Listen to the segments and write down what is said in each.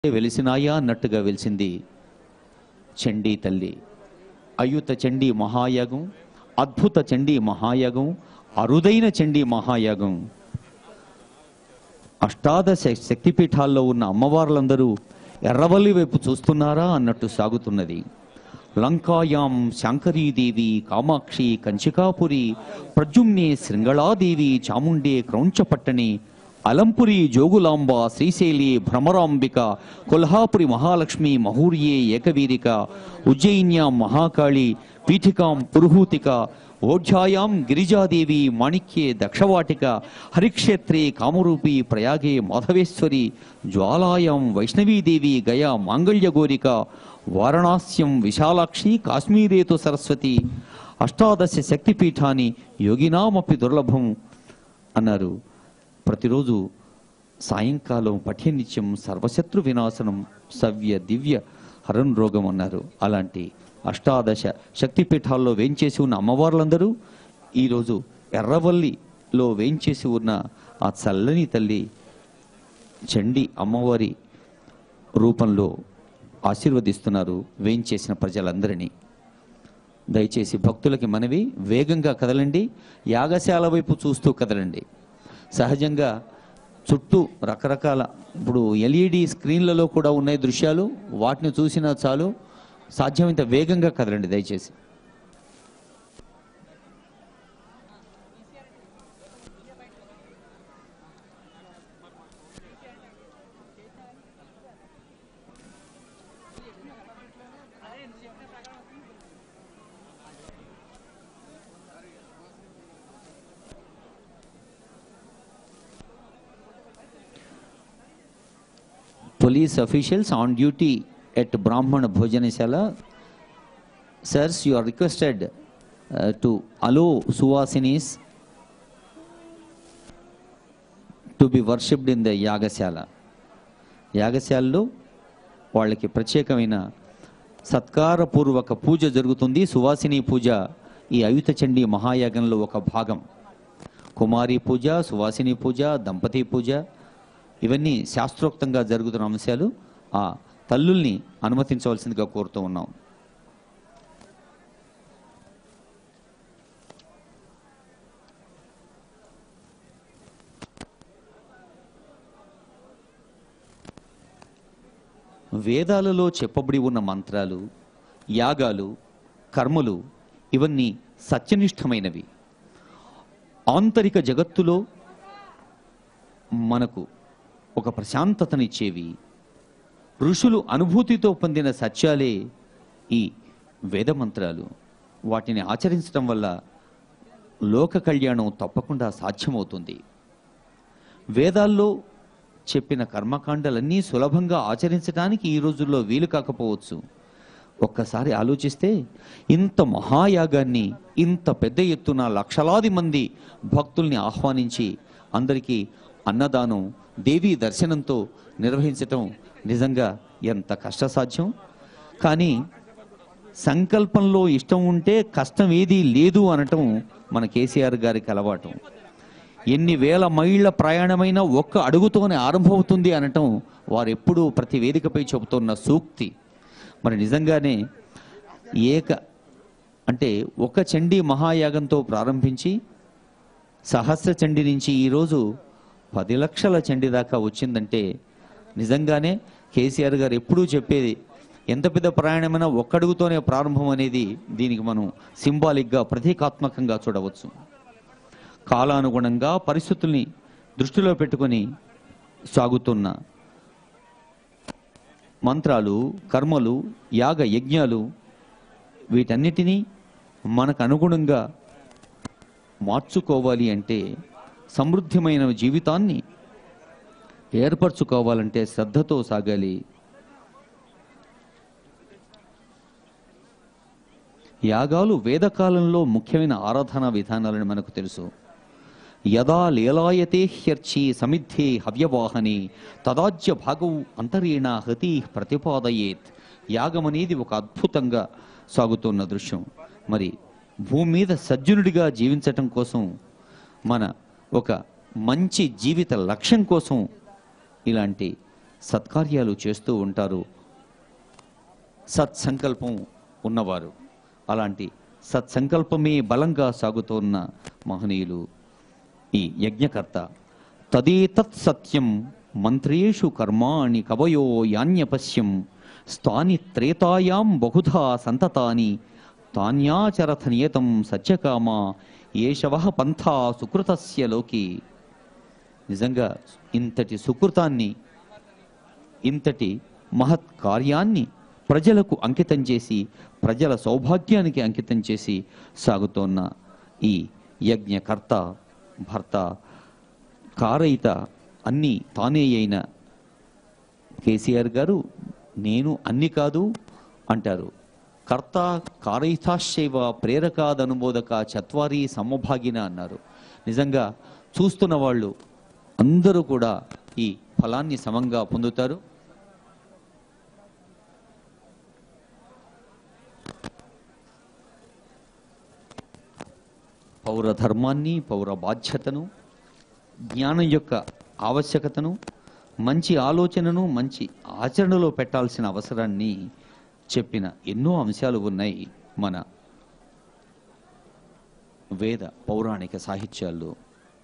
వెలిసినాయా అన్నట్టుగా వెలిసింది చండీ తల్లి అయుత చండీ మహాయాగం అద్భుత చండీ మహాయాగం అరుదైన చండీ మహాయాగం అష్టాదశ శక్తిపీఠాల్లో ఉన్న అమ్మవార్లందరూ ఎర్రవల్లి వైపు చూస్తున్నారా అన్నట్టు సాగుతున్నది లంకాయాం శాంకరీదేవి కామాక్షి కంచికాపురి ప్రజుమ్నే శృంగళాదేవి చాముండే క్రౌంచపట్టణి అలంపురి జోగులాంబ శ్రీశైలి భ్రమరాంబిక కొల్హాపురి మహాలక్ష్మి మహూర్యే ఏకవీరిక ఉజ్జయిన్యాం మహాకాళి పీఠికాం పురుహూతిక ఓఢ్యాయాం గిరిజాదేవి మాణిక్యే దక్షవాటిక హరిక్షేత్రే కామరూపి ప్రయాగే మాధవేశ్వరి జ్వాలాయాం వైష్ణవీదేవి గయా మాంగళ్యగోరిక వారణాస్యం విశాలాక్షి కాశ్మీరేతు సరస్వతి అష్టాదశ శక్తిపీఠాన్ని యోగినామపి దుర్లభం అన్నారు ప్రతిరోజు సాయంకాలం పఠ్యనిత్యం సర్వశత్రు వినాశనం సవ్య దివ్య హరం రోగం అన్నారు అలాంటి అష్టాదశ శక్తిపీఠాల్లో వేంచేసి ఉన్న అమ్మవార్లందరూ ఈరోజు ఎర్రవల్లిలో వేంచేసి ఉన్న ఆ చల్లని తల్లి చండి అమ్మవారి రూపంలో ఆశీర్వదిస్తున్నారు వేంచేసిన ప్రజలందరినీ దయచేసి భక్తులకి మనవి వేగంగా కదలండి యాగశాల వైపు చూస్తూ కదలండి సహజంగా చుట్టూ రకరకాల ఇప్పుడు ఎల్ఈడి స్క్రీన్లలో కూడా ఉన్నాయి దృశ్యాలు వాటిని చూసినా చాలు సాధ్యమైనంత వేగంగా కదలండి దయచేసి police officials on duty at Brahmana Bhojanashala, sirs, you are requested uh, to allow Suvasinis to be worshipped in the Yagashala. యాగశాలలో వాళ్ళకి ప్రత్యేకమైన సత్కారపూర్వక పూజ జరుగుతుంది సువాసిని పూజ ఈ అయుత చండీ మహాయాగంలో ఒక భాగం కుమారి పూజ సువాసిని పూజ దంపతి పూజ ఇవన్నీ శాస్త్రోక్తంగా జరుగుతున్న అంశాలు ఆ తల్లుల్ని అనుమతించవలసిందిగా కోరుతూ ఉన్నాం వేదాలలో చెప్పబడి ఉన్న మంత్రాలు యాగాలు కర్మలు ఇవన్నీ సత్యనిష్టమైనవి ఆంతరిక జగత్తులో మనకు ఒక ప్రశాంతతనిచ్చేవి ఋషులు అనుభూతితో పొందిన సత్యాలే ఈ వేదమంత్రాలు వాటిని ఆచరించడం వల్ల లోక కళ్యాణం తప్పకుండా సాధ్యమవుతుంది వేదాల్లో చెప్పిన కర్మకాండలన్నీ సులభంగా ఆచరించడానికి ఈ రోజుల్లో వీలు కాకపోవచ్చు ఒక్కసారి ఆలోచిస్తే ఇంత మహాయాగాన్ని ఇంత పెద్ద ఎత్తున లక్షలాది మంది భక్తుల్ని ఆహ్వానించి అందరికీ అన్నదానం దేవీ దర్శనంతో నిర్వహించటం నిజంగా ఎంత కష్టసాధ్యం కానీ సంకల్పంలో ఇష్టం ఉంటే కష్టం ఏదీ లేదు అనటం మన కేసీఆర్ గారికి అలవాటు ఎన్ని వేల మైళ్ళ ప్రయాణమైన ఒక్క అడుగుతోనే ఆరంభమవుతుంది అనటం వారు ఎప్పుడూ ప్రతి వేదికపై చెబుతున్న సూక్తి మరి నిజంగానే ఏక అంటే ఒక చండీ మహాయాగంతో ప్రారంభించి సహస్ర చండి నుంచి ఈరోజు పది లక్షల చండి దాకా వచ్చిందంటే నిజంగానే కేసీఆర్ గారు ఎప్పుడూ చెప్పేది ఎంత పెద్ద ప్రయాణమైనా ఒక్కడుగుతోనే ప్రారంభం అనేది దీనికి మనం సింబాలిక్గా ప్రతీకాత్మకంగా చూడవచ్చు కాలానుగుణంగా పరిస్థితుల్ని దృష్టిలో పెట్టుకొని సాగుతున్న మంత్రాలు కర్మలు యాగ యజ్ఞాలు వీటన్నిటినీ మనకు అనుగుణంగా మార్చుకోవాలి అంటే సమృద్ధిమైన జీవితాన్ని ఏర్పరచుకోవాలంటే శ్రద్ధతో సాగాలి యాగాలు వేదకాలంలో ముఖ్యమైన ఆరాధనా విధానాలని మనకు తెలుసు యదా లీలాయతే హ్యర్చి సమిద్ధే హవ్యవాహని తదాజ్య భాగవు అంతరీణ హతి ప్రతిపాదయేత్ యాగం అనేది ఒక అద్భుతంగా సాగుతున్న దృశ్యం మరి భూమి మీద సజ్జనుడిగా జీవించటం కోసం మన ఒక మంచి జీవిత లక్ష్యం కోసం ఇలాంటి సత్కార్యాలు చేస్తూ ఉంటారు సత్సంకల్పం ఉన్నవారు అలాంటి సత్సంకల్పమే బలంగా సాగుతున్న మహనీయులు ఈ యజ్ఞకర్త తదేతత్ సత్యం మంత్రేషు కర్మాణి కవయో యాన్యపశ్యం స్థాని త్రేతాయాం బహుధా సంతతాని తాన్యాచరథ నియతం సత్యకామా ఏషవ పంథా సుకృతస్య లోకి నిజంగా ఇంతటి సుకృతాన్ని ఇంతటి మహత్ కార్యాన్ని ప్రజలకు అంకితం చేసి ప్రజల సౌభాగ్యానికి అంకితం చేసి సాగుతోన్న ఈ యజ్ఞకర్త భర్త కారయిత అన్నీ తానే అయిన కేసీఆర్ గారు నేను అన్ని కాదు అంటారు కర్త కారయితాశైవ ప్రేరకాదనుమోదక చత్వారి సమభాగిన అన్నారు నిజంగా చూస్తున్న వాళ్ళు అందరూ కూడా ఈ ఫలాన్ని సమంగా పొందుతారు పౌర ధర్మాన్ని పౌర బాధ్యతను జ్ఞానం యొక్క ఆవశ్యకతను మంచి ఆలోచనను మంచి ఆచరణలో పెట్టాల్సిన అవసరాన్ని చెప్పిన ఎన్నో అంశాలు ఉన్నాయి మన వేద పౌరాణిక సాహిత్యాల్లో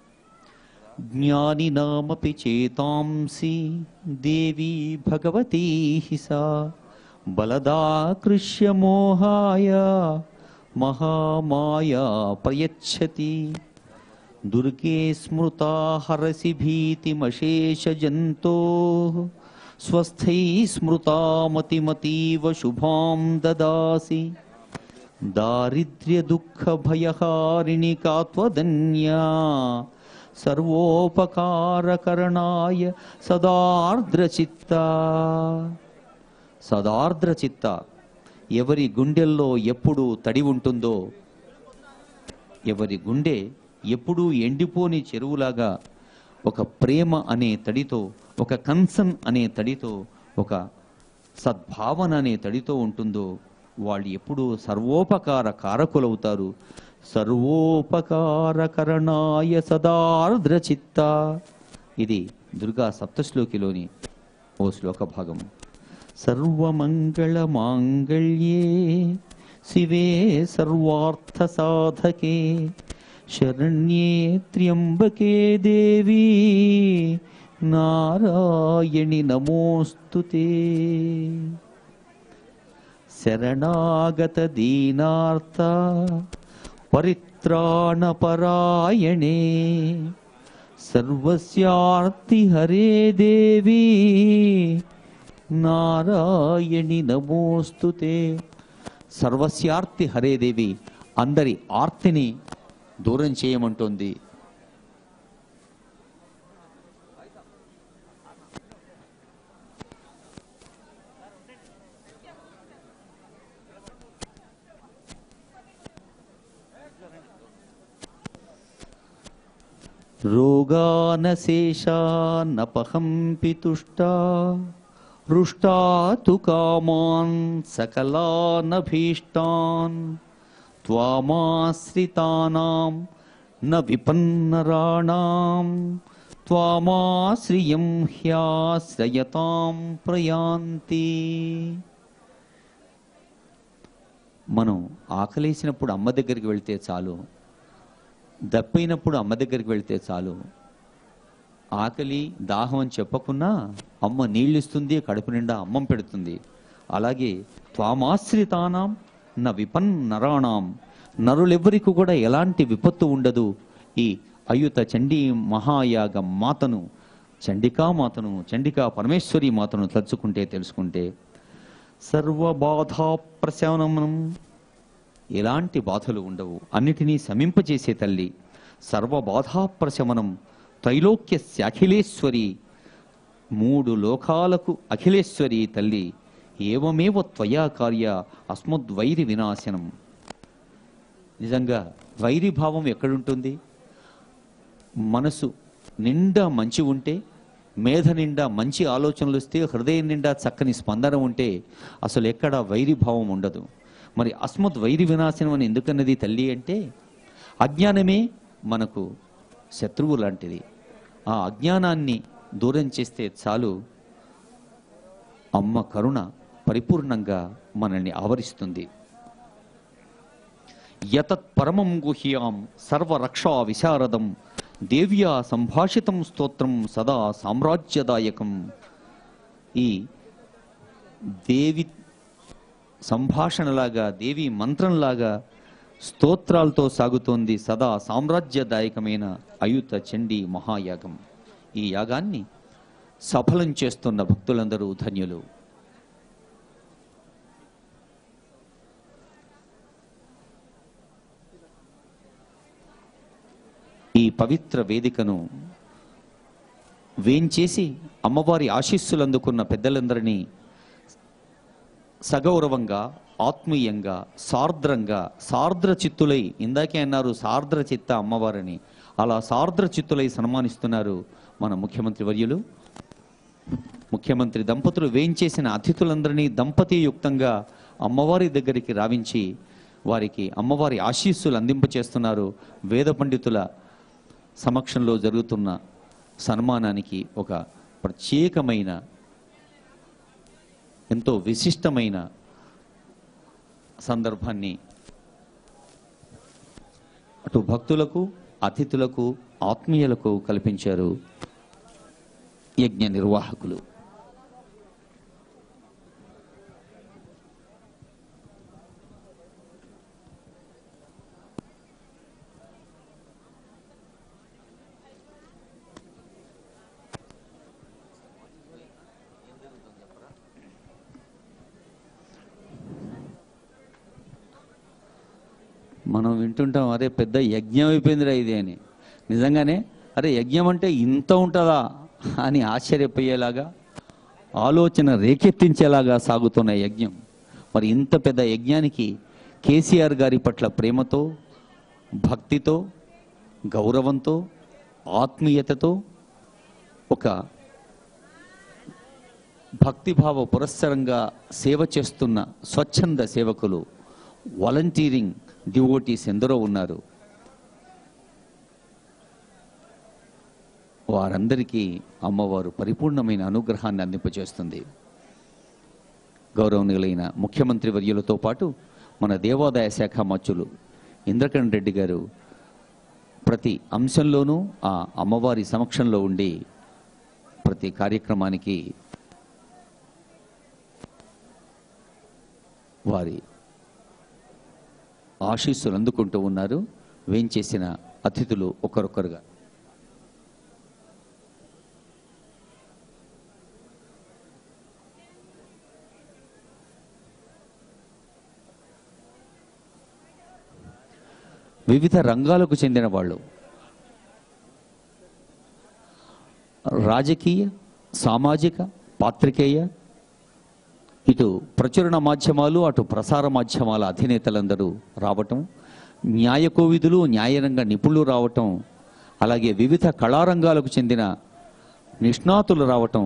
జ్ఞానినామపి చేతాంసి దేవి భగవతీ హి సా బలదాకృష్య మోహాయ మహామాయా ప్రయచ్చతి దుర్గే స్మృతా హరసి భీతిమశేష జంతో స్వస్థై స్మృతామతిమతీవ శుభాం దదాసి దారిద్ర్య దుఃఖ భయహారిణి కాత్వదన్యా సర్వోపకారకరణాయ సదార్ద్రచిత్త సదార్ద్రచిత్త ఎవరి గుండెల్లో ఎప్పుడు తడి ఉంటుందో ఎవరి గుండె ఎప్పుడూ ఎండిపోని చెరువులాగా ఒక ప్రేమ అనే తడితో ఒక కన్సన్ అనే తడితో ఒక సద్భావన అనే తడితో ఉంటుందో వాళ్ళు ఎప్పుడూ సర్వోపకార కారకులవుతారు సర్వోపకారకరణాయ సదార్ద్రచిత్త ఇది దుర్గా సప్తశ్లోకిలోని ఓ శ్లోక భాగం సర్వమంగళ మాంగళ్యే శివే సర్వార్థ సాధకే శరణ్యే త్ర్యంబకే దేవి నారాయణి నమోస్తుతే శరణాగత దీనార్త పరిత్రాణపరాయణే సర్వస్యార్తి హరే దేవి నారాయణి నమోస్తుతే సర్వస్యార్తి హరే దేవి అందరి ఆర్తిని దూరం చేయమంటోంది రోగానశేషానపహంపి తుష్టా హృష్టా తు కామాన్ సకలానభీష్టాన్ త్వామాశ్రితానాం న విపన్నరాణాం త్వామాశ్రియం హ్యాశ్రయతాం ప్రయాంతి మనం ఆకలేసినప్పుడు అమ్మ దగ్గరికి వెళ్తే చాలు దప్పైనప్పుడు అమ్మ దగ్గరికి వెళ్తే చాలు ఆకలి దాహం అని చెప్పకున్నా అమ్మ నీళ్ళు ఇస్తుంది కడుపు నిండా అమ్మం పెడుతుంది అలాగే త్వామాశ్రితానాం న విపన్ నరాణాం నరులెవ్వరికి కూడా ఎలాంటి విపత్తు ఉండదు ఈ అయుత చండీ మహాయాగ మాతను చండికా మాతను చండికా పరమేశ్వరి మాతను తలుచుకుంటే తెలుసుకుంటే సర్వబాధా ప్రశమనం ఎలాంటి బాధలు ఉండవు అన్నిటినీ శమింపజేసే తల్లి సర్వబాధా ప్రశమనం త్రైలోక్యస్య అఖిలేశ్వరి మూడు లోకాలకు అఖిలేశ్వరి తల్లి ఏవమేవ త్వయా కార్య అస్మద్వైరి వినాశనం నిజంగా వైరి భావం ఎక్కడుంటుంది మనసు నిండా మంచి ఉంటే మేధ నిండా మంచి ఆలోచనలు వస్తే హృదయం నిండా చక్కని స్పందన ఉంటే అసలు ఎక్కడ వైరి భావం ఉండదు మరి అస్మద్ వైరి వినాశనం అని ఎందుకన్నది తల్లి అంటే అజ్ఞానమే మనకు శత్రువు లాంటిది ఆ అజ్ఞానాన్ని దూరం చేస్తే చాలు అమ్మ కరుణ పరిపూర్ణంగా మనల్ని ఆవరిస్తుంది యతత్ పరమం గుహ్యాం సర్వరక్షా విశారదం దేవ్యా సంభాషితం స్తోత్రం సదా సామ్రాజ్యదాయకం ఈ దేవి సంభాషణలాగా దేవి మంత్రంలాగా స్తోత్రాలతో సాగుతోంది సదా సామ్రాజ్యదాయకమైన అయుత చండీ మహాయాగం ఈ యాగాన్ని సఫలం చేస్తున్న భక్తులందరూ ధన్యులు ఈ పవిత్ర వేదికను వేంచేసి అమ్మవారి ఆశీస్సులు అందుకున్న పెద్దలందరినీ సగౌరవంగా ఆత్మీయంగా సార్ద్రంగా సార్ద్ర చిత్తులై ఇందాకే అన్నారు సార్ద్ర చిత్త అమ్మవారిని అలా సార్ద్ర చిత్తులై సన్మానిస్తున్నారు మన ముఖ్యమంత్రి వర్యులు ముఖ్యమంత్రి దంపతులు వేయించేసిన అతిథులందరినీ దంపతియుక్తంగా అమ్మవారి దగ్గరికి రావించి వారికి అమ్మవారి ఆశీస్సులు అందింపచేస్తున్నారు వేద పండితుల సమక్షంలో జరుగుతున్న సన్మానానికి ఒక ప్రత్యేకమైన ఎంతో విశిష్టమైన సందర్భాన్ని అటు భక్తులకు అతిథులకు ఆత్మీయులకు కల్పించారు యజ్ఞ నిర్వాహకులు మనం వింటుంటాం అరే పెద్ద యజ్ఞం అయిపోయిందిరా ఇది అని నిజంగానే అరే యజ్ఞం అంటే ఇంత ఉంటుందా అని ఆశ్చర్యపోయేలాగా ఆలోచన రేకెత్తించేలాగా సాగుతున్న యజ్ఞం మరి ఇంత పెద్ద యజ్ఞానికి కేసీఆర్ గారి పట్ల ప్రేమతో భక్తితో గౌరవంతో ఆత్మీయతతో ఒక భక్తిభావ పురస్సరంగా సేవ చేస్తున్న స్వచ్ఛంద సేవకులు వాలంటీరింగ్ డివోటీస్ ఎందరో ఉన్నారు వారందరికీ అమ్మవారు పరిపూర్ణమైన అనుగ్రహాన్ని అందింపజేస్తుంది గౌరవనీయులైన ముఖ్యమంత్రి వర్యులతో పాటు మన దేవాదాయ శాఖ మచ్చులు ఇంద్రకరణ్ రెడ్డి గారు ప్రతి అంశంలోనూ ఆ అమ్మవారి సమక్షంలో ఉండి ప్రతి కార్యక్రమానికి వారి ఆశీస్సులు అందుకుంటూ ఉన్నారు వేంచేసిన అతిథులు ఒకరొకరుగా వివిధ రంగాలకు చెందిన వాళ్ళు రాజకీయ సామాజిక పాత్రికేయ ఇటు ప్రచురణ మాధ్యమాలు అటు ప్రసార మాధ్యమాల అధినేతలందరూ రావటం న్యాయ కోవిదులు న్యాయరంగ నిపుణులు రావటం అలాగే వివిధ కళారంగాలకు చెందిన నిష్ణాతులు రావటం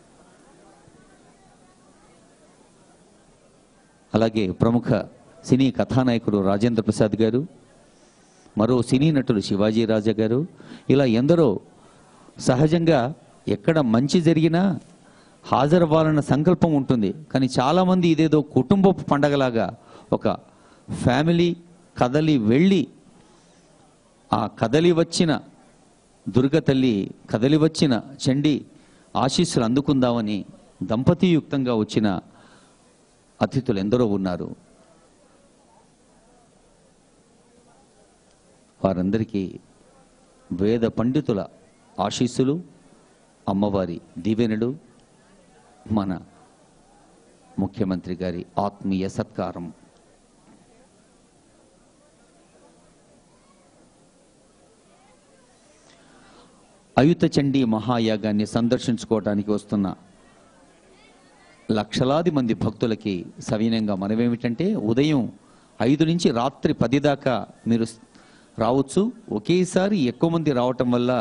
అలాగే ప్రముఖ సినీ కథానాయకుడు రాజేంద్ర ప్రసాద్ గారు మరో సినీ నటులు శివాజీ రాజా గారు ఇలా ఎందరో సహజంగా ఎక్కడ మంచి జరిగినా హాజరవ్వాలన్న సంకల్పం ఉంటుంది కానీ చాలామంది ఇదేదో కుటుంబపు పండగలాగా ఒక ఫ్యామిలీ కదలి వెళ్ళి ఆ కదలి వచ్చిన దుర్గ తల్లి కదలి వచ్చిన చండి ఆశీస్సులు అందుకుందామని దంపతియుక్తంగా వచ్చిన అతిథులు ఎందరో ఉన్నారు వారందరికీ వేద పండితుల ఆశీస్సులు అమ్మవారి దీవెనలు మన ముఖ్యమంత్రి గారి ఆత్మీయ సత్కారం అయుత చండీ మహాయాగాన్ని సందర్శించుకోవడానికి వస్తున్న లక్షలాది మంది భక్తులకి సవినయంగా మనమేమిటంటే ఉదయం ఐదు నుంచి రాత్రి పది దాకా మీరు రావచ్చు ఒకేసారి ఎక్కువ మంది రావటం వల్ల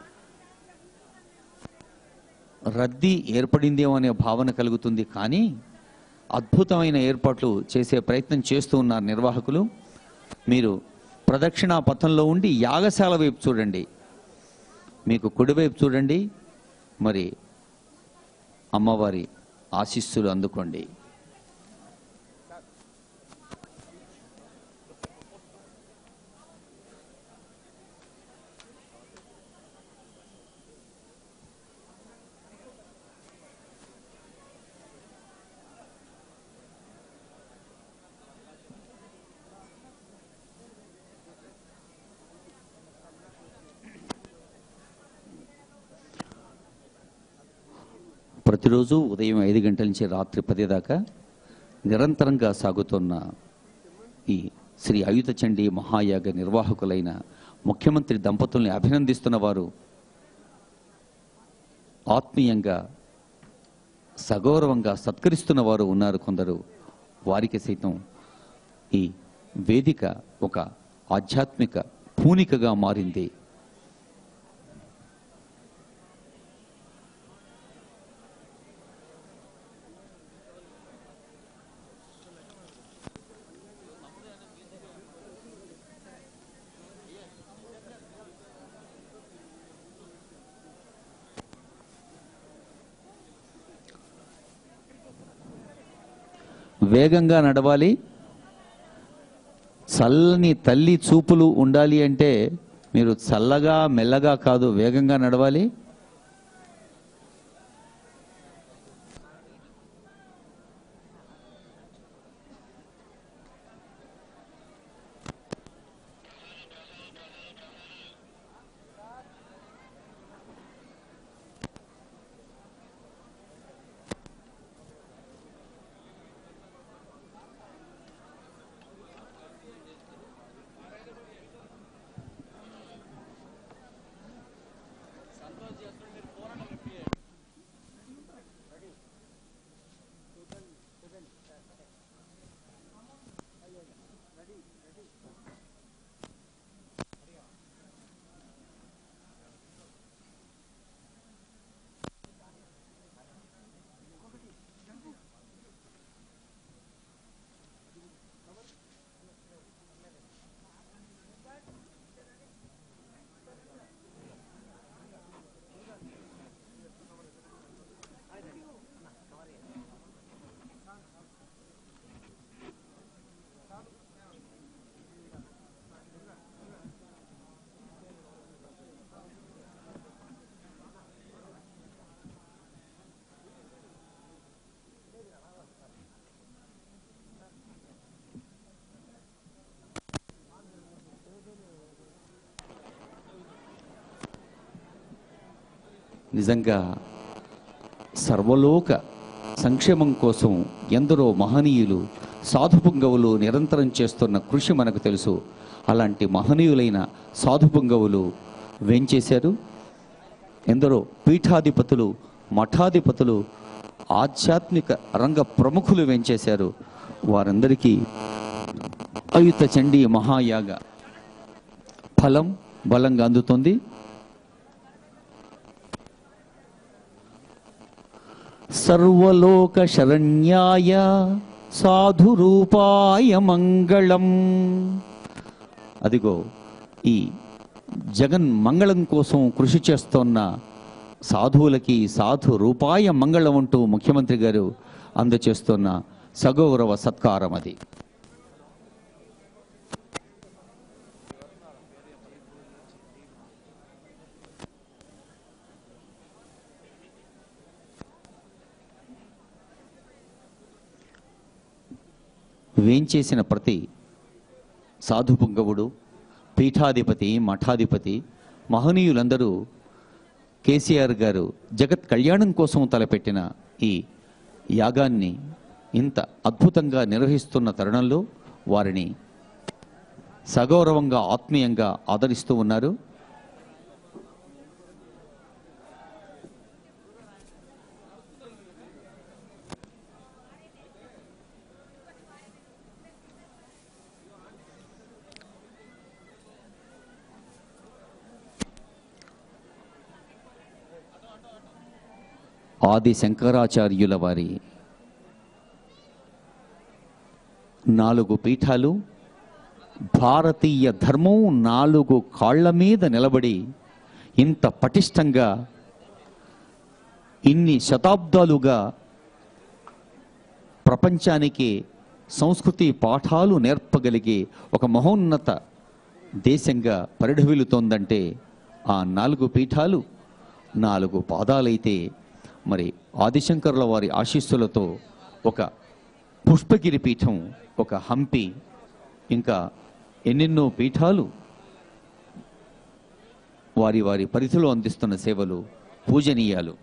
రద్దీ ఏర్పడిందేమో అనే భావన కలుగుతుంది కానీ అద్భుతమైన ఏర్పాట్లు చేసే ప్రయత్నం చేస్తూ ఉన్నారు నిర్వాహకులు మీరు ప్రదక్షిణా పథంలో ఉండి యాగశాల వైపు చూడండి మీకు కుడివైపు చూడండి మరి అమ్మవారి ఆశీస్సులు అందుకోండి ప్రతిరోజు ఉదయం ఐదు గంటల నుంచి రాత్రి పది దాకా నిరంతరంగా సాగుతున్న ఈ శ్రీ అయుత చండీ మహాయాగ నిర్వాహకులైన ముఖ్యమంత్రి దంపతుల్ని అభినందిస్తున్న వారు ఆత్మీయంగా సగౌరవంగా సత్కరిస్తున్న వారు ఉన్నారు కొందరు వారికి సైతం ఈ వేదిక ఒక ఆధ్యాత్మిక పూనికగా మారింది వేగంగా నడవాలి చల్లని తల్లి చూపులు ఉండాలి అంటే మీరు చల్లగా మెల్లగా కాదు వేగంగా నడవాలి నిజంగా సర్వలోక సంక్షేమం కోసం ఎందరో మహనీయులు సాధుపుంగవులు నిరంతరం చేస్తున్న కృషి మనకు తెలుసు అలాంటి మహనీయులైన సాధుపుంగవులు వేంచేశారు ఎందరో పీఠాధిపతులు మఠాధిపతులు ఆధ్యాత్మిక రంగ ప్రముఖులు వేంచేశారు వారందరికీ అయుత చండీ మహాయాగ ఫలం బలంగా అందుతుంది సర్వలోక శరణ్యాయ సాధురూపాయ మంగళం అదిగో ఈ జగన్ మంగళం కోసం కృషి చేస్తోన్న సాధువులకి సాధు రూపాయ మంగళం అంటూ ముఖ్యమంత్రి గారు అందచేస్తున్న సగౌరవ సత్కారం అది వేంచేసిన ప్రతి సాధుపుంగవుడు పీఠాధిపతి మఠాధిపతి మహనీయులందరూ కేసీఆర్ గారు జగత్ కళ్యాణం కోసం తలపెట్టిన ఈ యాగాన్ని ఇంత అద్భుతంగా నిర్వహిస్తున్న తరుణంలో వారిని సగౌరవంగా ఆత్మీయంగా ఆదరిస్తూ ఉన్నారు ఆది శంకరాచార్యుల వారి నాలుగు పీఠాలు భారతీయ ధర్మం నాలుగు కాళ్ల మీద నిలబడి ఇంత పటిష్టంగా ఇన్ని శతాబ్దాలుగా ప్రపంచానికి సంస్కృతి పాఠాలు నేర్పగలిగే ఒక మహోన్నత దేశంగా పరిఢవిల్లుతోందంటే ఆ నాలుగు పీఠాలు నాలుగు పాదాలైతే మరి ఆదిశంకరుల వారి ఆశీస్సులతో ఒక పుష్పగిరి పీఠం ఒక హంపి ఇంకా ఎన్నెన్నో పీఠాలు వారి వారి పరిధిలో అందిస్తున్న సేవలు పూజనీయాలు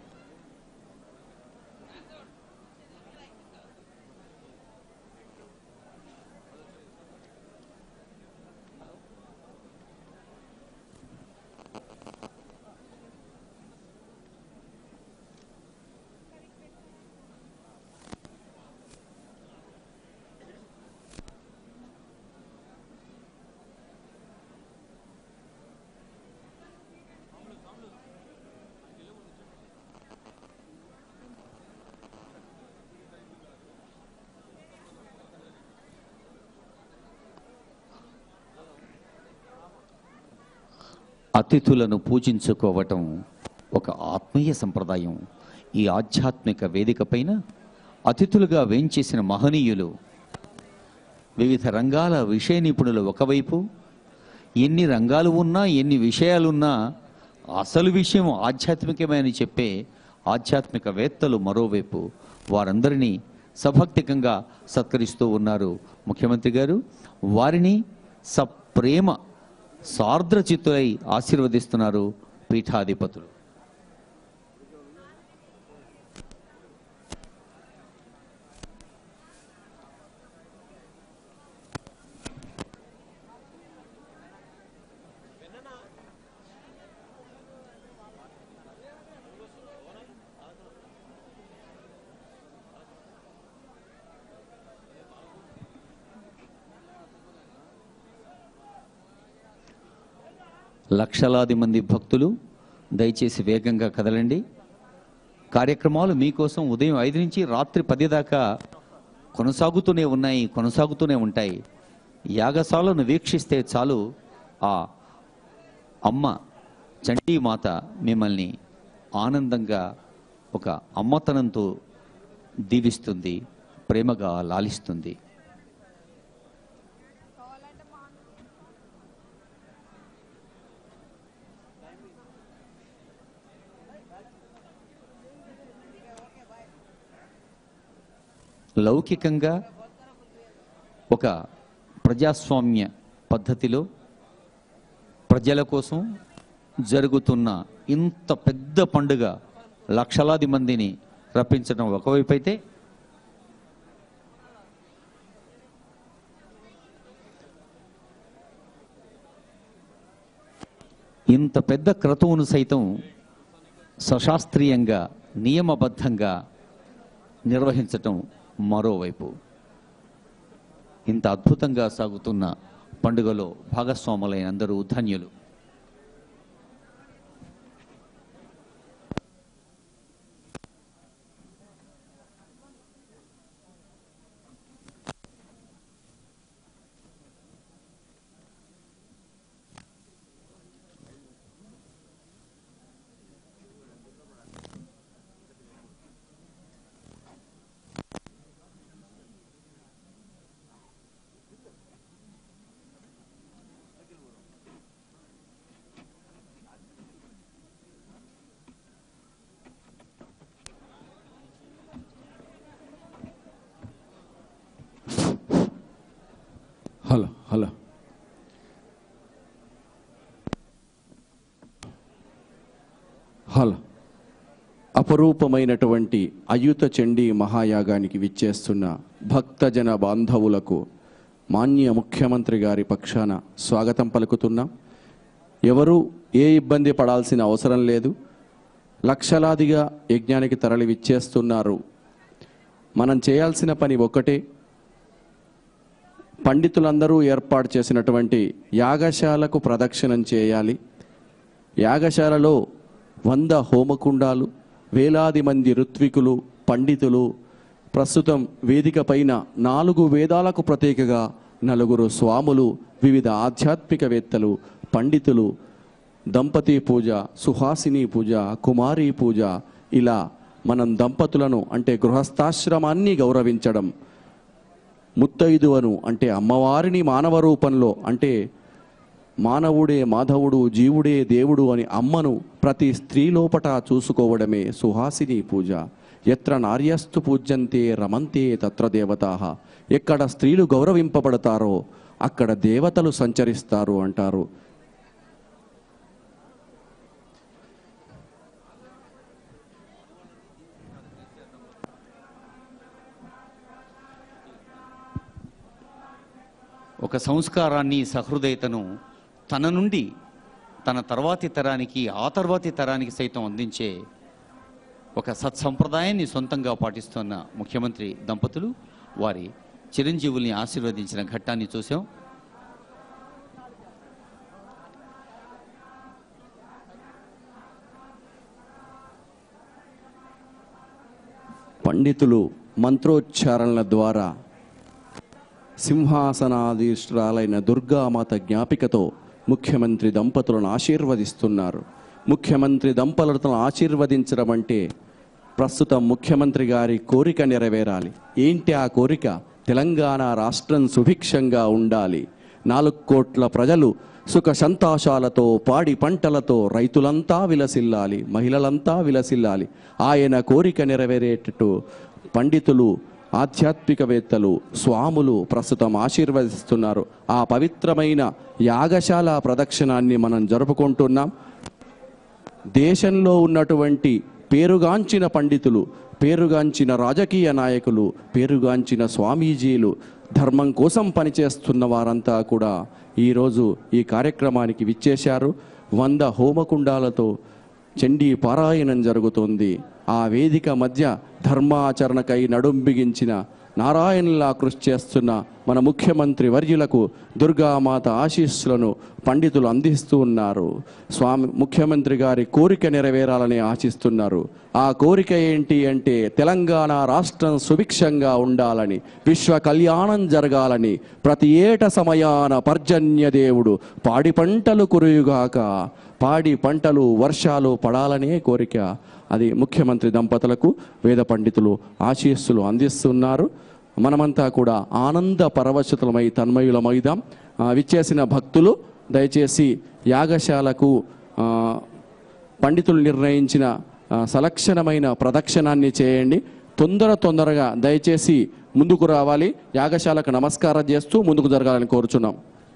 అతిథులను పూజించుకోవటం ఒక ఆత్మీయ సంప్రదాయం ఈ ఆధ్యాత్మిక వేదిక పైన అతిథులుగా వేంచేసిన మహనీయులు వివిధ రంగాల విషయ నిపుణులు ఒకవైపు ఎన్ని రంగాలు ఉన్నా ఎన్ని విషయాలున్నా అసలు విషయం ఆధ్యాత్మికమని చెప్పే ఆధ్యాత్మికవేత్తలు మరోవైపు వారందరినీ సభక్తికంగా సత్కరిస్తూ ఉన్నారు ముఖ్యమంత్రి గారు వారిని సప్రేమ సార్ద్రచిత్తులై ఆశీర్వదిస్తున్నారు పీఠాధిపతులు లక్షలాది మంది భక్తులు దయచేసి వేగంగా కదలండి కార్యక్రమాలు మీకోసం ఉదయం ఐదు నుంచి రాత్రి పది దాకా కొనసాగుతూనే ఉన్నాయి కొనసాగుతూనే ఉంటాయి యాగశాలను వీక్షిస్తే చాలు ఆ అమ్మ చండీ మాత మిమ్మల్ని ఆనందంగా ఒక అమ్మతనంతో దీవిస్తుంది ప్రేమగా లాలిస్తుంది లౌకికంగా ఒక ప్రజాస్వామ్య పద్ధతిలో ప్రజల కోసం జరుగుతున్న ఇంత పెద్ద పండుగ లక్షలాది మందిని రప్పించడం ఒకవైపు అయితే ఇంత పెద్ద క్రతువును సైతం సశాస్త్రీయంగా నియమబద్ధంగా నిర్వహించటం మరోవైపు ఇంత అద్భుతంగా సాగుతున్న పండుగలో భాగస్వాములైన అందరూ ధన్యులు హలో హలో హలో అపరూపమైనటువంటి అయుత చండీ మహాయాగానికి విచ్చేస్తున్న భక్తజన బాంధవులకు మాన్య ముఖ్యమంత్రి గారి పక్షాన స్వాగతం పలుకుతున్నాం ఎవరు ఏ ఇబ్బంది పడాల్సిన అవసరం లేదు లక్షలాదిగా యజ్ఞానికి తరలి విచ్చేస్తున్నారు మనం చేయాల్సిన పని ఒకటే పండితులందరూ ఏర్పాటు చేసినటువంటి యాగశాలకు ప్రదక్షిణం చేయాలి యాగశాలలో వంద హోమకుండాలు వేలాది మంది ఋత్వికులు పండితులు ప్రస్తుతం వేదిక పైన నాలుగు వేదాలకు ప్రతీకగా నలుగురు స్వాములు వివిధ ఆధ్యాత్మికవేత్తలు పండితులు దంపతి పూజ సుహాసిని పూజ కుమారి పూజ ఇలా మనం దంపతులను అంటే గృహస్థాశ్రమాన్ని గౌరవించడం ముత్తైదువను అంటే అమ్మవారిని మానవ రూపంలో అంటే మానవుడే మాధవుడు జీవుడే దేవుడు అని అమ్మను ప్రతి స్త్రీ లోపట చూసుకోవడమే సుహాసిని పూజ ఎత్ర నార్యస్తు పూజ్యంతే రమంతే తత్ర దేవతా ఎక్కడ స్త్రీలు గౌరవింపబడతారో అక్కడ దేవతలు సంచరిస్తారు అంటారు ఒక సంస్కారాన్ని సహృదయతను తన నుండి తన తర్వాతి తరానికి ఆ తర్వాతి తరానికి సైతం అందించే ఒక సత్సంప్రదాయాన్ని సొంతంగా పాటిస్తున్న ముఖ్యమంత్రి దంపతులు వారి చిరంజీవుల్ని ఆశీర్వదించిన ఘట్టాన్ని చూసాం పండితులు మంత్రోచ్చారణల ద్వారా సింహాసనాధీష్టురాలైన దుర్గామాత జ్ఞాపికతో ముఖ్యమంత్రి దంపతులను ఆశీర్వదిస్తున్నారు ముఖ్యమంత్రి దంపతులను ఆశీర్వదించడం అంటే ప్రస్తుతం ముఖ్యమంత్రి గారి కోరిక నెరవేరాలి ఏంటి ఆ కోరిక తెలంగాణ రాష్ట్రం సుభిక్షంగా ఉండాలి నాలుగు కోట్ల ప్రజలు సుఖ సంతోషాలతో పాడి పంటలతో రైతులంతా విలసిల్లాలి మహిళలంతా విలసిల్లాలి ఆయన కోరిక నెరవేరేటట్టు పండితులు ఆధ్యాత్మికవేత్తలు స్వాములు ప్రస్తుతం ఆశీర్వదిస్తున్నారు ఆ పవిత్రమైన యాగశాల ప్రదక్షిణాన్ని మనం జరుపుకుంటున్నాం దేశంలో ఉన్నటువంటి పేరుగాంచిన పండితులు పేరుగాంచిన రాజకీయ నాయకులు పేరుగాంచిన స్వామీజీలు ధర్మం కోసం పనిచేస్తున్న వారంతా కూడా ఈరోజు ఈ కార్యక్రమానికి విచ్చేశారు వంద హోమకుండాలతో చండీ పారాయణం జరుగుతుంది ఆ వేదిక మధ్య ధర్మాచరణకై నడుం బిగించిన నారాయణలా కృషి చేస్తున్న మన ముఖ్యమంత్రి వర్యులకు దుర్గామాత ఆశీస్సులను పండితులు అందిస్తూ ఉన్నారు స్వామి ముఖ్యమంత్రి గారి కోరిక నెరవేరాలని ఆశిస్తున్నారు ఆ కోరిక ఏంటి అంటే తెలంగాణ రాష్ట్రం సుభిక్షంగా ఉండాలని విశ్వ కళ్యాణం జరగాలని ప్రతి ఏట సమయాన పర్జన్య దేవుడు పాడి పంటలు కురుయుగాక పాడి పంటలు వర్షాలు పడాలనే కోరిక అది ముఖ్యమంత్రి దంపతులకు వేద పండితులు ఆశీస్సులు అందిస్తున్నారు మనమంతా కూడా ఆనంద పరవశతులమై తన్మయులమైదాం ఆ, విచ్చేసిన భక్తులు దయచేసి యాగశాలకు ఆ, పండితులు నిర్ణయించిన ఆ, సలక్షణమైన ప్రదక్షిణాన్ని చేయండి తొందర తొందరగా దయచేసి ముందుకు రావాలి యాగశాలకు నమస్కారం చేస్తూ ముందుకు జరగాలని కోరుచున్నాం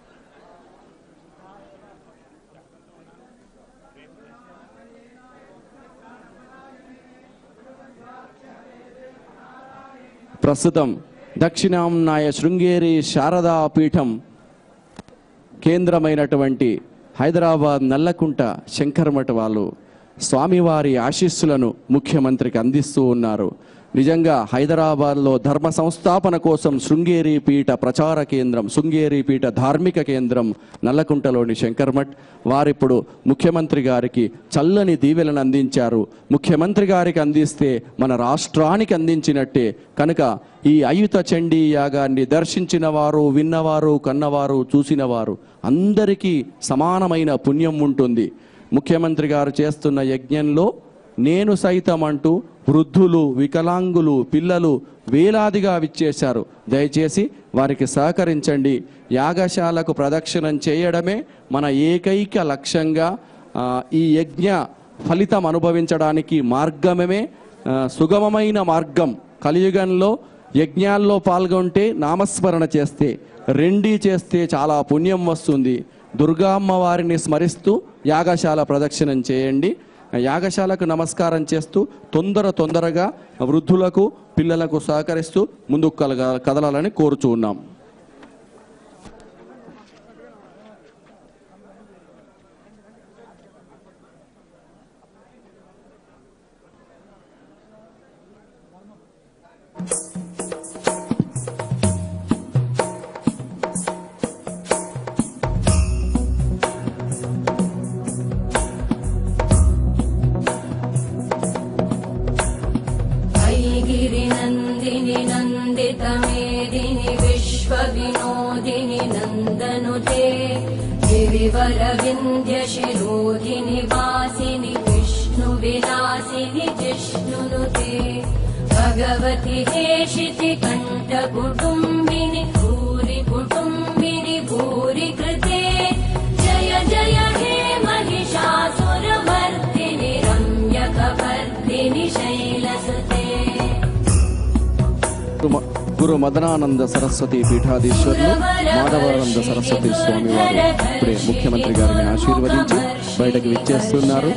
ప్రస్తుతం దక్షిణాంనాయ శృంగేరి శారదా పీఠం కేంద్రమైనటువంటి హైదరాబాద్ నల్లకుంట శంకరమఠ వాళ్ళు స్వామివారి ఆశీస్సులను ముఖ్యమంత్రికి అందిస్తూ ఉన్నారు నిజంగా హైదరాబాద్లో ధర్మ సంస్థాపన కోసం శృంగేరి పీఠ ప్రచార కేంద్రం శృంగేరి పీఠ ధార్మిక కేంద్రం నల్లకుంటలోని శంకర్మఠ్ వారిప్పుడు ముఖ్యమంత్రి గారికి చల్లని దీవెలను అందించారు ముఖ్యమంత్రి గారికి అందిస్తే మన రాష్ట్రానికి అందించినట్టే కనుక ఈ అయుత చండీ యాగాన్ని దర్శించిన వారు విన్నవారు కన్నవారు చూసినవారు అందరికీ సమానమైన పుణ్యం ఉంటుంది ముఖ్యమంత్రి గారు చేస్తున్న యజ్ఞంలో నేను సైతం అంటూ వృద్ధులు వికలాంగులు పిల్లలు వేలాదిగా విచ్చేశారు దయచేసి వారికి సహకరించండి యాగశాలకు ప్రదక్షిణం చేయడమే మన ఏకైక లక్ష్యంగా ఆ, ఈ యజ్ఞ ఫలితం అనుభవించడానికి మార్గమే ఆ, సుగమమైన మార్గం కలియుగంలో యజ్ఞాల్లో పాల్గొంటే నామస్మరణ చేస్తే రెండీ చేస్తే చాలా పుణ్యం వస్తుంది దుర్గా అమ్మవారిని స్మరిస్తూ యాగశాల ప్రదక్షిణం చేయండి యాగశాలకు నమస్కారం చేస్తూ తొందర తొందరగా వృద్ధులకు పిల్లలకు సహకరిస్తూ ముందుకు కలగ కదలాలని కోరుచూ ఉన్నాం ऐगिरिनन्दिनि नन्दितमेदिनि विश्वविनोदिनि नन्दनुते गिरिवरविन्द्यशिरोधिनि वासिनि विष्णुविहारिणि विलासिनि जिष्णुनुते भगवति हेशिति कण्ठकुटुम्बिनि भूरि कुटुम्बिनि भूरि कृते जय जय हे महिषासुरमर्दिनि रम्यकपर्दिनि शैलसुते గురు- గురు మదనానంద సరస్వతి పీఠాధీశ్వరులు మాధవానంద సరస్వతి స్వామి వారు ఇప్పుడే ముఖ్యమంత్రి గారిని ఆశీర్వదించి బయటకు విచ్చేస్తున్నారు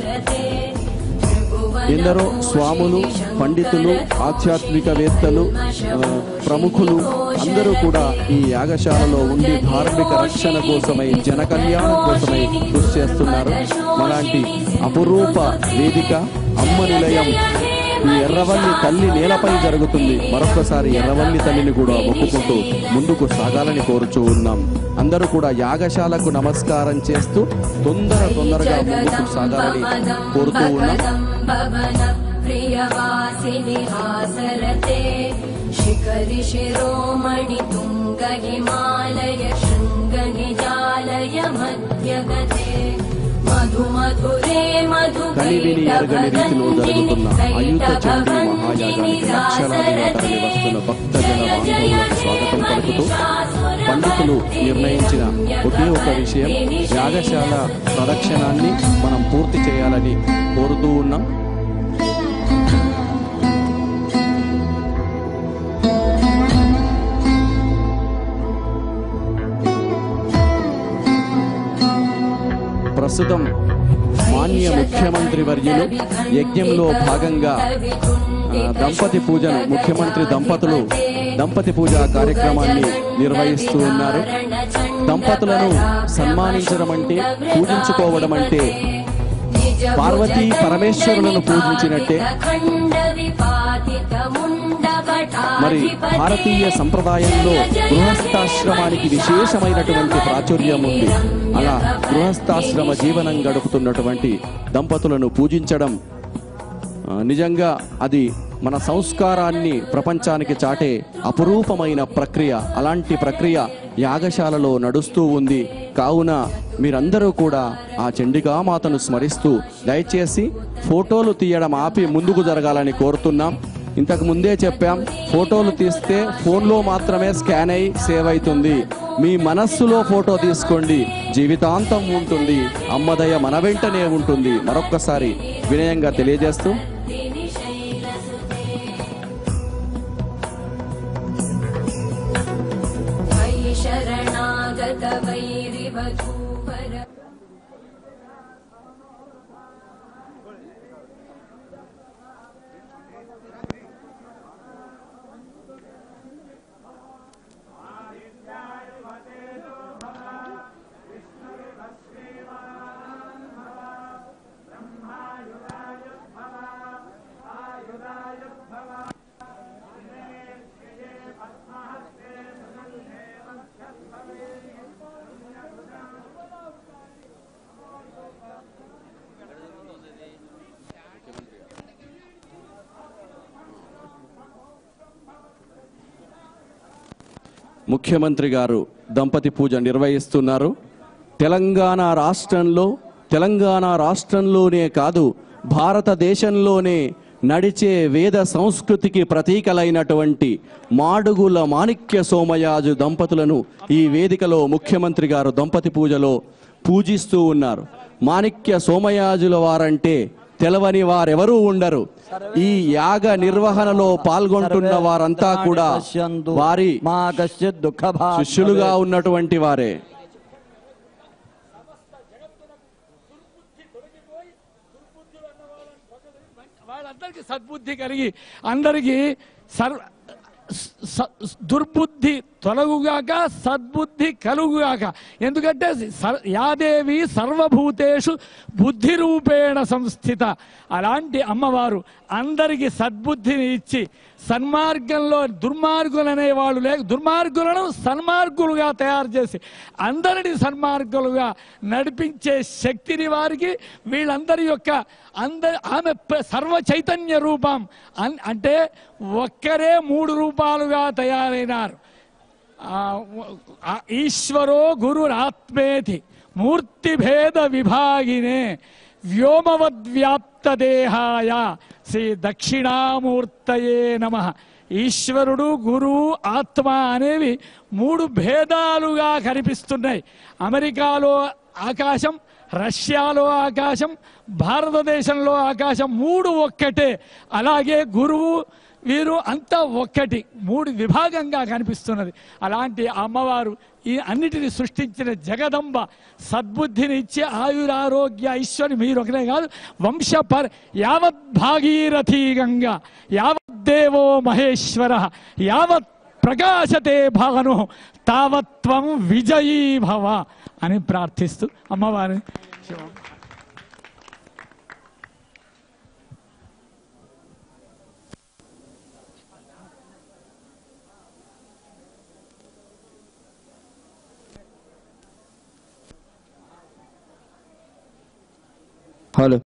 ఎందరో స్వాములు పండితులు ఆధ్యాత్మికవేత్తలు ఆ, ప్రముఖులు అందరూ కూడా ఈ యాగశాలలో ఉండి ధార్మిక రక్షణ కోసమై జన కళ్యాణం కోసమై కృషి చేస్తున్నారు అలాంటి అపురూప వేదిక అమ్మ నిలయం ఈ ఎర్రవల్లి తల్లి నేలపై జరుగుతుంది మరొకసారి ఎర్రవల్లి తల్లిని కూడా మొక్కుకుంటూ ముందుకు సాగాలని కోరుచూ ఉన్నాం అందరూ కూడా యాగశాలకు నమస్కారం చేస్తూ తొందర తొందరగా ముందుకు సాగాలని కోరుతూ ఉన్నాం भवन प्रियवासिनि हासरते शिखरि शिरोमणि तुङ्ग हिमालय शृङ्ग निजालय मध्यगते मधु मधुरे కనివిని ఎరగని రీతిలో జరుగుతున్న అయుత చండీ మహాయాగానికి లక్షలాదిగా తరలి వస్తున్న భక్తజన బాంధవులకు స్వాగతం పలుకుతూ పండితులు నిర్ణయించిన ఒకే ఒక విషయం యాగశాల ప్రదక్షిణాన్ని మనం పూర్తి చేయాలని కోరుతూ ఉన్నాం ప్రస్తుతం మాన్య ముఖ్యమంత్రి వర్యులు యజ్ఞంలో భాగంగా ఆ, దంపతి పూజను ముఖ్యమంత్రి దంపతులు దంపతి పూజ కార్యక్రమాన్ని నిర్వహిస్తూ ఉన్నారు దంపతులను సన్మానించడం అంటే పూజించుకోవడం అంటే పార్వతీ పరమేశ్వరులను పూజించినట్టే మరి భారతీయ సంప్రదాయంలో గృహస్థాశ్రమానికి విశేషమైనటువంటి ప్రాచుర్యం ఉంది అలా గృహస్థాశ్రమ జీవనం గడుపుతున్నటువంటి దంపతులను పూజించడం ఆ, నిజంగా అది మన సంస్కారాన్ని ప్రపంచానికి చాటే అపురూపమైన ప్రక్రియ అలాంటి ప్రక్రియ యాగశాలలో నడుస్తూ ఉంది కావున మీరందరూ కూడా ఆ చండికామాతను స్మరిస్తూ దయచేసి ఫోటోలు తీయడం ఆపి ముందుకు జరగాలని కోరుతున్నాం ఇంతకు ముందే చెప్పాం ఫోటోలు తీస్తే ఫోన్లో మాత్రమే స్కాన్ అయి సేవ్ అవుతుంది మీ మనస్సులో ఫోటో తీసుకోండి జీవితాంతం ఉంటుంది అమ్మదయ మన వెంటనే ఉంటుంది మరొక్కసారి వినయంగా తెలియజేస్తూ वै शरणागत वैरिवधूवर ముఖ్యమంత్రి గారు దంపతి పూజ నిర్వహిస్తున్నారు తెలంగాణ రాష్ట్రంలో తెలంగాణ రాష్ట్రంలోనే కాదు భారతదేశంలోనే నడిచే వేద సంస్కృతికి ప్రతీకలైనటువంటి మాడుగుల మాణిక్య సోమయాజు దంపతులను ఈ వేదికలో ముఖ్యమంత్రి గారు దంపతి పూజలో పూజిస్తూ ఉన్నారు మాణిక్య సోమయాజుల వారంటే తెలవని వారెవరూ ఉండరు ఈ యాగ నిర్వహణలో పాల్గొంటున్న వారంతా కూడా వారి మా కశ్చిత్ దుఃఖ శిష్యులుగా ఉన్నటువంటి వారే వాళ్ళందరికీ సద్బుద్ధి కలిగి అందరికీ సర్వ స- దుర్బుద్ధి తొలగుగాక సద్బుద్ధి కలుగుగాక ఎందుకంటే సర్- యాదేవి సర్వభూతేషు బుద్ధి రూపేణ సంస్థిత అలాంటి అమ్మవారు అందరికీ సద్బుద్ధిని ఇచ్చి సన్మార్గంలో దుర్మార్గులు అనేవాళ్ళు లేక దుర్మార్గులను సన్మార్గులుగా తయారు చేసి అందరిని సన్మార్గులుగా నడిపించే శక్తిని వారికి వీళ్ళందరి యొక్క అందరి ఆమె ప్ర- సర్వ చైతన్య రూపం అన్- అంటే ఒక్కరే మూడు రూపాలుగా తయారైనారు ఆ, ఆ, ఈశ్వరో గురురాత్మేతి మూర్తిభేద విభాగినే వ్యోమవద్వ్యాప్తదేహాయ శ్రీ దక్షిణామూర్తయే నమ ఈశ్వరుడు గురువు ఆత్మ అనేవి మూడు భేదాలుగా కనిపిస్తున్నాయి అమెరికాలో ఆకాశం రష్యాలో ఆకాశం భారతదేశంలో ఆకాశం మూడు ఒక్కటే అలాగే గురువు వీరు అంతా ఒక్కటి మూడు విభాగంగా కనిపిస్తున్నది అలాంటి అమ్మవారు ఈ అన్నిటిని సృష్టించిన జగదంబ సద్బుద్ధిని ఇచ్చే ఆయురారోగ్య ఐశ్వర్యం మీరు ఒకటే కాదు వంశ పర యావత్ భాగీరథీ గంగా యావత్ దేవో మహేశ్వర యావత్ ప్రకాశతే భాను తావత్వం విజయీ భవ అని ప్రార్థిస్తూ అమ్మవారిని శివం హలో